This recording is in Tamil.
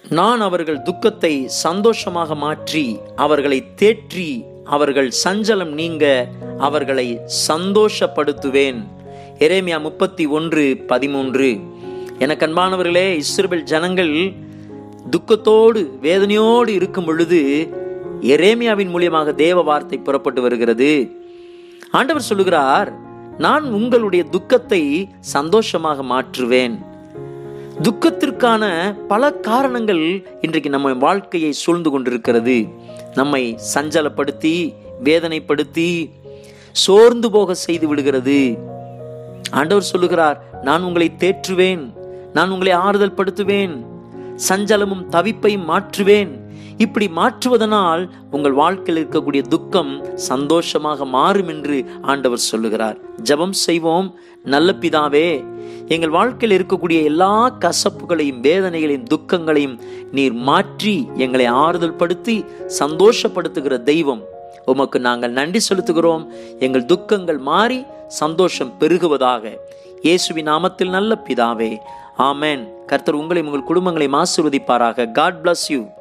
நான் அவர்கள் துக்கத்தை சந்தோஷமாக மாற்றி அவர்களை தேற்றி அவர்கள் சஞ்சலம் நீங்க அவர்களை சந்தோஷப்படுத்துவேன் எரேமியா முப்பத்தி ஒன்று பதிமூன்று எனக்கு அன்பானவர்களே இஸ்ரவேல் ஜனங்கள் துக்கத்தோடு வேதனையோடு இருக்கும் பொழுது எரேமியாவின் மூலியமாக தேவ வார்த்தை புறப்பட்டு வருகிறது ஆண்டவர் சொல்லுகிறார் நான் உங்களுடைய துக்கத்தை சந்தோஷமாக மாற்றுவேன் துக்கத்திற்கான பல காரணங்கள் இன்றைக்கு நம்ம வாழ்க்கையை சூழ்ந்து கொண்டிருக்கிறது நம்மை சஞ்சலப்படுத்தி வேதனைப்படுத்தி சோர்ந்து போக செய்து விடுகிறது ஆண்டவர் சொல்லுகிறார் நான் உங்களை தேற்றுவேன் நான் உங்களை ஆறுதல் படுத்துவேன் சஞ்சலமும் தவிப்பையும் மாற்றுவேன் இப்படி மாற்றுவதனால் உங்கள் வாழ்க்கையில் இருக்கக்கூடிய துக்கம் சந்தோஷமாக மாறும் என்று ஆண்டவர் சொல்லுகிறார் ஜெபம் செய்வோம் நல்ல பிதாவே எங்கள் வாழ்க்கையில் இருக்கக்கூடிய எல்லா கசப்புகளையும் வேதனைகளையும் துக்கங்களையும் நீர் மாற்றி எங்களை ஆறுதல் படுத்தி சந்தோஷப்படுத்துகிற தெய்வம் உமக்கு நாங்கள் நன்றி செலுத்துகிறோம் எங்கள் துக்கங்கள் மாறி சந்தோஷம் பெருகுவதாக இயேசுவின் நாமத்தில் நல்ல பிதாவே ஆமென் கர்த்தர் உங்களையும் உங்கள் குடும்பங்களையும் ஆசீர்வதிப்பாராக காட் bless யூ